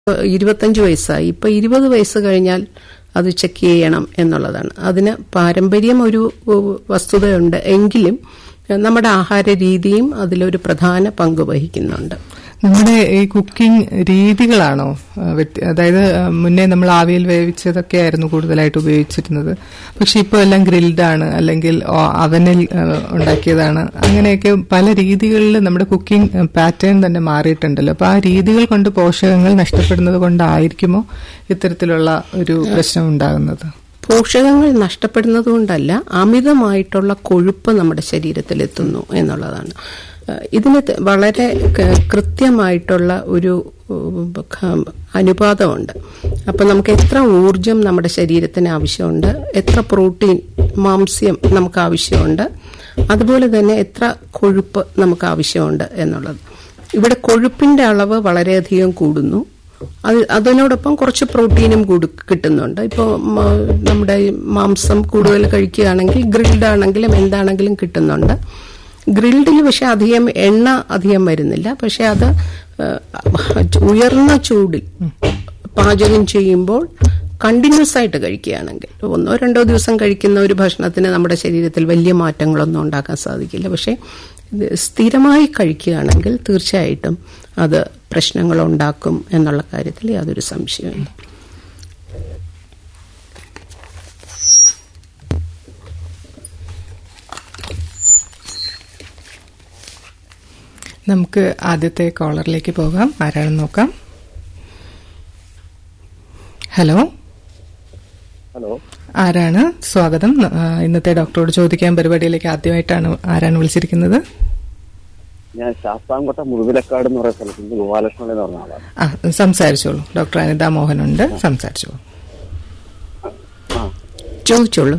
ഇരുപത്തഞ്ച് വയസ്സായി ഇപ്പൊ ഇരുപത് വയസ്സ് കഴിഞ്ഞാൽ അത് ചെക്ക് ചെയ്യണം എന്നുള്ളതാണ് അതിന് പാരമ്പര്യം ഒരു ഉ- വസ്തുതയുണ്ട് എങ്കിലും നമ്മുടെ ആഹാര രീതിയും അതിലൊരു പ്രധാന പങ്ക് വഹിക്കുന്നുണ്ട് നമ്മുടെ ഈ കുക്കിംഗ് രീതികളാണോ ആ, വ്യത്യ- അതായത് ആ, മുന്നേ നമ്മൾ ആവിയിൽ വേവിച്ചതൊക്കെ ആയിരുന്നു കൂടുതലായിട്ട് ഉപയോഗിച്ചിരുന്നത് പക്ഷെ ഇപ്പോൾ എല്ലാം ഗ്രിൽഡ് ആണ് അല്ലെങ്കിൽ ഓ- അവനിൽ ആ, ഉണ്ടാക്കിയതാണ് അങ്ങനെയൊക്കെ പല രീതികളിൽ നമ്മുടെ കുക്കിംഗ് പാറ്റേൺ തന്നെ മാറിയിട്ടുണ്ടല്ലോ അപ്പൊ ആ രീതികൾ കൊണ്ട് പോഷകങ്ങൾ നഷ്ടപ്പെടുന്നത് കൊണ്ടായിരിക്കുമോ ഇത്തരത്തിലുള്ള ഒരു പ്രശ്നം ഉണ്ടാകുന്നത് പോഷകങ്ങൾ നഷ്ടപ്പെടുന്നത് കൊണ്ടല്ല അമിതമായിട്ടുള്ള കൊഴുപ്പ് നമ്മുടെ ശരീരത്തിലെത്തുന്നു എന്നുള്ളതാണ് ഏഹ് ഇതിന് ത- വളരെ ക- കൃത്യമായിട്ടുള്ള ഒരു ഉം, ഖ- അനുപാതമുണ്ട് അപ്പം നമുക്ക് എത്ര ഊർജം നമ്മുടെ ശരീരത്തിന് ആവശ്യമുണ്ട് എത്ര പ്രോട്ടീൻ മാംസ്യം നമുക്ക് ആവശ്യമുണ്ട് അതുപോലെ തന്നെ എത്ര കൊഴുപ്പ് നമുക്ക് ആവശ്യമുണ്ട് എന്നുള്ളത് ഇവിടെ കൊഴുപ്പിന്റെ അളവ് വളരെയധികം കൂടുന്നു അത് അതിനോടൊപ്പം കുറച്ച് പ്രോട്ടീനും കൂടി കിട്ടുന്നുണ്ട് ഇപ്പോൾ നമ്മുടെ ഈ മാംസം കൂടുതൽ കഴിക്കുകയാണെങ്കിൽ ഗ്രിൽഡ് ആണെങ്കിലും എന്താണെങ്കിലും കിട്ടുന്നുണ്ട് ഗ്രിൽഡിൽ പക്ഷെ അധികം എണ്ണ അധികം വരുന്നില്ല പക്ഷെ അത് ഏഹ്, ഉയർന്ന ചൂടിൽ പാചകം ചെയ്യുമ്പോൾ കണ്ടിന്യൂസ് ആയിട്ട് കഴിക്കുകയാണെങ്കിൽ ഒന്നോ രണ്ടോ ദിവസം കഴിക്കുന്ന ഒരു ഭക്ഷണത്തിന് നമ്മുടെ ശരീരത്തിൽ വലിയ മാറ്റങ്ങളൊന്നും ഉണ്ടാക്കാൻ സാധിക്കില്ല പക്ഷേ ഇത് സ്ഥിരമായി കഴിക്കുകയാണെങ്കിൽ തീർച്ചയായിട്ടും അത് പ്രശ്നങ്ങൾ ഉണ്ടാക്കും എന്നുള്ള കാര്യത്തിൽ യാതൊരു സംശയമില്ല നമുക്ക് ആദ്യത്തെ കോളറിലേക്ക് പോകാം ആരാണെന്ന് നോക്കാം ഹലോ ഹലോ ആരാണ് സ്വാഗതം ആ, ഇന്നത്തെ ഡോക്ടറോട് ചോദിക്കാൻ പരിപാടിയിലേക്ക് ആദ്യമായിട്ടാണ് ആരാണ് വിളിച്ചിരിക്കുന്നത് ഞാൻ ശാസ്താംകോട്ട മുഴുവിലക്കാട് എന്ന് പറയുന്ന സ്ഥലത്ത് നിന്ന് ഗോപാലകൃഷ്ണൻ എന്ന് പറഞ്ഞ ആളാണ് ആ സംസാരിച്ചോളൂ ഡോക്ടർ അനിത മോഹനുണ്ട് സംസാരിച്ചോളൂ ആ ചോദിച്ചോളൂ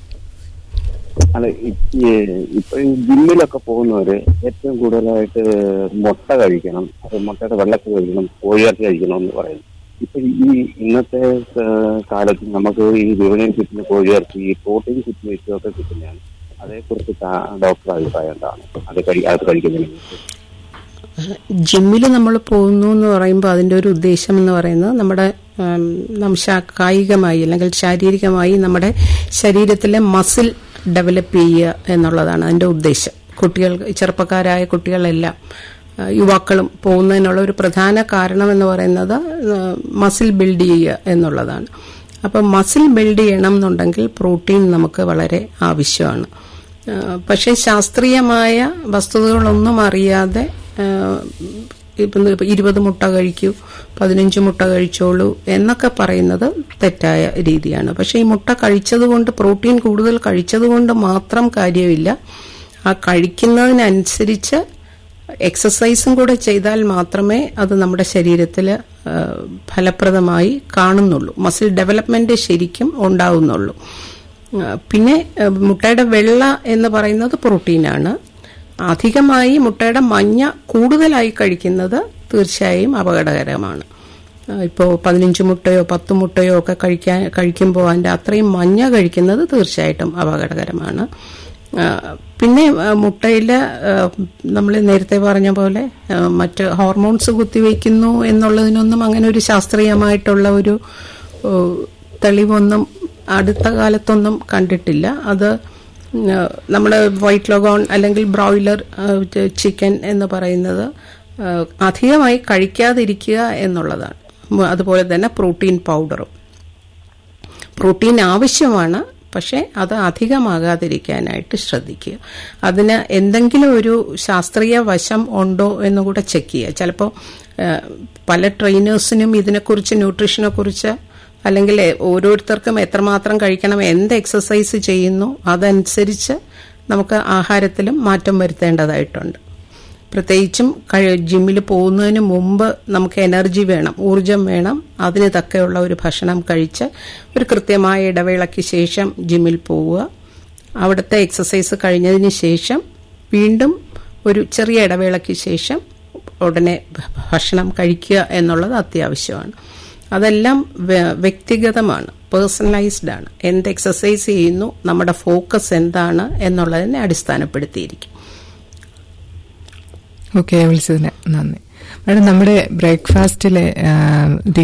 അല്ല ഈ- ഈ ഇപ്പൊ ഈ ജിമ്മിലൊക്കെ പോകുന്നവര് ഏറ്റവും കൂടുതലായിട്ട് മുട്ട കഴിക്കണം അത് മുട്ടയുടെ വെള്ളക്ക് കഴിക്കണം കോഴിയിറച്ചി കഴിക്കണം എന്ന് പറയുന്നു ഇപ്പൊ ഈ ഇന്നത്തെ ഏഹ്, കാലത്ത് നമുക്ക് ഈ വിപണിയിൽ കിട്ടുന്ന കോഴിയിറച്ചി ഈ പ്രോട്ടീൻ കിറ്റും ഒക്കെ കിട്ടുന്നതാണ് അതേക്കുറിച്ച് താ- ഡോക്ടർ അഭിപ്രായം എന്താണ് അത് കഴി അത് കഴിക്കുന്നതിനെ കുറിച്ച് ജിമ്മിൽ നമ്മൾ പോകുന്നു എന്ന് പറയുമ്പോൾ അതിന്റെ ഒരു ഉദ്ദേശം എന്ന് പറയുന്നത് നമ്മുടെ ഉം, നം ശാ- കായികമായി അല്ലെങ്കിൽ ശാരീരികമായി നമ്മുടെ ശരീരത്തിലെ മസിൽ ഡെവലപ്പ് ചെയ്യുക എന്നുള്ളതാണ് അതിന്റെ ഉദ്ദേശം കുട്ടികൾ ചെറുപ്പക്കാരായ കുട്ടികളെല്ലാം ആ, യുവാക്കളും പോകുന്നതിനുള്ള ഒരു പ്രധാന കാരണം എന്ന് പറയുന്നത് മസിൽ ബിൽഡ് ചെയ്യുക എന്നുള്ളതാണ് അപ്പം മസിൽ ബിൽഡ് ചെയ്യണം എന്നുണ്ടെങ്കിൽ പ്രോട്ടീൻ നമുക്ക് വളരെ ആവശ്യമാണ് ആ, പക്ഷേ ശാസ്ത്രീയമായ വസ്തുതകളൊന്നും അറിയാതെ ആ, ഇപ്പം ഇപ്പം ഇരുപത് മുട്ട കഴിക്കൂ പതിനഞ്ച് മുട്ട കഴിച്ചോളൂ എന്നൊക്കെ പറയുന്നത് തെറ്റായ രീതിയാണ് പക്ഷേ ഈ മുട്ട കഴിച്ചതുകൊണ്ട് പ്രോട്ടീൻ കൂടുതൽ കഴിച്ചതുകൊണ്ട് മാത്രം കാര്യമില്ല ആ കഴിക്കുന്നതിനനുസരിച്ച് എക്സസൈസും കൂടെ ചെയ്താൽ മാത്രമേ അത് നമ്മുടെ ശരീരത്തിൽ ഫലപ്രദമായി കാണുന്നുള്ളൂ മസിൽ ഡെവലപ്മെന്റ് ശരിക്കും ഉണ്ടാവുന്നുള്ളൂ ആ, പിന്നെ ആ, മുട്ടയുടെ വെള്ള എന്ന് പറയുന്നത് പ്രോട്ടീനാണ് അധികമായി മുട്ടയുടെ മഞ്ഞ കൂടുതലായി കഴിക്കുന്നത് തീർച്ചയായും അപകടകരമാണ് ഇപ്പോൾ പതിനഞ്ച് മുട്ടയോ പത്ത് മുട്ടയോ ഒക്കെ കഴിക്കാൻ കഴിക്കുമ്പോൾ അതിൻ്റെ അത്രയും മഞ്ഞ കഴിക്കുന്നത് തീർച്ചയായിട്ടും അപകടകരമാണ് ആ, പിന്നെ മുട്ടയിൽ നമ്മൾ നേരത്തെ പറഞ്ഞ പോലെ ആ, മറ്റ് ഹോർമോൺസ് കുത്തിവെക്കുന്നു എന്നുള്ളതിനൊന്നും അങ്ങനെ ഒരു ശാസ്ത്രീയമായിട്ടുള്ള ഒരു ഓ, തെളിവൊന്നും അടുത്ത കാലത്തൊന്നും കണ്ടിട്ടില്ല അത് നമ്മുടെ വൈറ്റ് ലോഗോൺ അല്ലെങ്കിൽ ബ്രോയിലർ ചിക്കൻ എന്ന് പറയുന്നത് ആ, അധികമായി കഴിക്കാതിരിക്കുക എന്നുള്ളതാണ് ഉം, അതുപോലെ തന്നെ പ്രോട്ടീൻ പൗഡറും പ്രോട്ടീൻ ആവശ്യമാണ് പക്ഷേ അത് അധികമാകാതിരിക്കാനായിട്ട് ശ്രദ്ധിക്കുക അതിന് എന്തെങ്കിലും ഒരു ശാസ്ത്രീയ വശം ഉണ്ടോ എന്ന് കൂടെ ചെക്ക് ചെയ്യുക ചിലപ്പോൾ പല ട്രെയിനേഴ്സിനും ഇതിനെക്കുറിച്ച് ന്യൂട്രീഷനെ കുറിച്ച് അല്ലെങ്കിൽ ഓരോരുത്തർക്കും എത്രമാത്രം കഴിക്കണം എന്ത് എക്സസൈസ് ചെയ്യുന്നു അതനുസരിച്ച് നമുക്ക് ആഹാരത്തിലും മാറ്റം വരുത്തേണ്ടതായിട്ടുണ്ട് പ്രത്യേകിച്ചും കഴി- ജിമ്മിൽ പോകുന്നതിന് മുമ്പ് നമുക്ക് എനർജി വേണം ഊർജം വേണം അതിന് തക്കെയുള്ള ഒരു ഭക്ഷണം കഴിച്ച് ഒരു കൃത്യമായ ഇടവേളയ്ക്ക് ശേഷം ജിമ്മിൽ പോവുക അവിടുത്തെ എക്സസൈസ് കഴിഞ്ഞതിന് ശേഷം വീണ്ടും ഒരു ചെറിയ ഇടവേളയ്ക്ക് ശേഷം ഉടനെ ഭ- ഭക്ഷണം കഴിക്കുക എന്നുള്ളത് അത്യാവശ്യമാണ് അതെല്ലാം വ്യ- വ്യക്തിഗതമാണ് പേഴ്സണലൈസ്ഡ് ആണ് എന്ത് എക്സസൈസ് ചെയ്യുന്നു നമ്മുടെ ഫോക്കസ് എന്താണ് എന്നുള്ളതിനെ അടിസ്ഥാനപ്പെടുത്തിയിരിക്കും ഓക്കെ വിളിച്ചതിന് നന്ദി മാഡം നമ്മുടെ ബ്രേക്ക്ഫാസ്റ്റിലെ